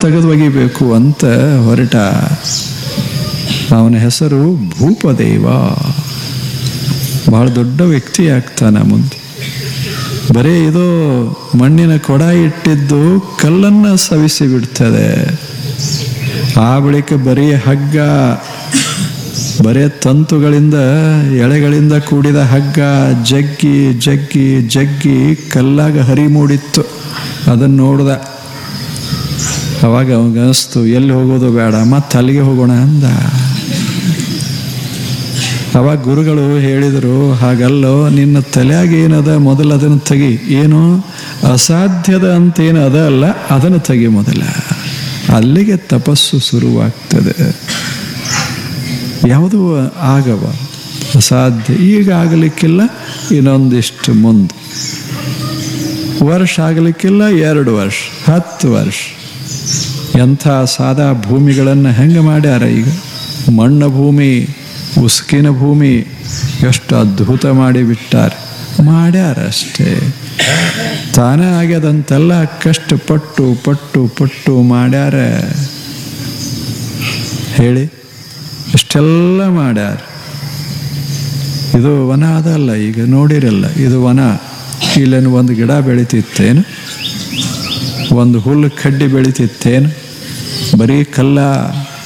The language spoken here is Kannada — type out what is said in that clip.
ತೆಗೆದು ಒಗಿಬೇಕು ಅಂತ ಹೊರಟ ಅವನ ಹೆಸರು ಭೂಪದೇವ ಬಹಳ ದೊಡ್ಡ ವ್ಯಕ್ತಿ ಆಗ್ತಾನ ಮುಂದೆ ಬರೀ ಇದು ಮಣ್ಣಿನ ಕೊಡ ಇಟ್ಟಿದ್ದು ಕಲ್ಲನ್ನು ಸವಿಸಿ ಬಿಡ್ತದೆ ಆ ಬಳಿಕ ಬರೀ ಹಗ್ಗ ಬರೇ ತಂತುಗಳಿಂದ ಎಳೆಗಳಿಂದ ಕೂಡಿದ ಹಗ್ಗ ಜಗ್ಗಿ ಜಗ್ಗಿ ಜಗ್ಗಿ ಕಲ್ಲಾಗ ಹರಿ ಮೂಡಿತ್ತು ಅದನ್ನು ನೋಡ್ದ ಅವಾಗ ಅವಾಗ ಅನಿಸ್ತು ಎಲ್ಲಿ ಹೋಗೋದು ಬೇಡ ಮತ್ತೆ ಅಲ್ಲಿಗೆ ಹೋಗೋಣ ಅಂದ ಅವಾಗ ಗುರುಗಳು ಹೇಳಿದರು ಹಾಗಲ್ಲೋ ನಿನ್ನ ತಲೆಯಾಗ ಏನದ ಮೊದಲು ಅದನ್ನು ತೆಗಿ ಏನು ಅಸಾಧ್ಯದ ಅಂತೇನು ಅದ ಅಲ್ಲ ಅದನ್ನು ತೆಗಿ ಮೊದಲ ಅಲ್ಲಿಗೆ ತಪಸ್ಸು ಶುರುವಾಗ್ತದೆ ಯಾವುದೂ ಆಗವ ಅಸಾಧ್ಯ ಈಗ ಆಗಲಿಕ್ಕಿಲ್ಲ ಇನ್ನೊಂದಿಷ್ಟು ಮುಂದೆ ವರ್ಷ ಆಗಲಿಕ್ಕಿಲ್ಲ ಎರಡು ವರ್ಷ ಹತ್ತು ವರ್ಷ ಎಂಥ ಸಾದಾ ಭೂಮಿಗಳನ್ನು ಹೆಂಗೆ ಮಾಡ್ಯಾರ ಈಗ ಮಣ್ಣು ಭೂಮಿ ಉಸುಕಿನ ಭೂಮಿ ಎಷ್ಟು ಅದ್ಭುತ ಮಾಡಿ ಬಿಟ್ಟಾರೆ ಮಾಡ್ಯಾರ ಅಷ್ಟೇ ತಾನೇ ಆಗ್ಯದಂತೆಲ್ಲ ಕಷ್ಟಪಟ್ಟು ಪಟ್ಟು ಪಟ್ಟು ಮಾಡ್ಯಾರ ಹೇಳಿ ಇಷ್ಟೆಲ್ಲ ಮಾಡ್ಯಾರ ಇದು ವನ ಅದಲ್ಲ ಈಗ ನೋಡಿರಲ್ಲ ಇದು ವನ ಇಲ್ಲೇನು ಒಂದು ಗಿಡ ಬೆಳಿತಿತ್ತೇನು ಒಂದು ಹುಲ್ಲು ಕಡ್ಡಿ ಬೆಳಿತಿತ್ತೇನು ಬರೀ ಕಲ್ಲ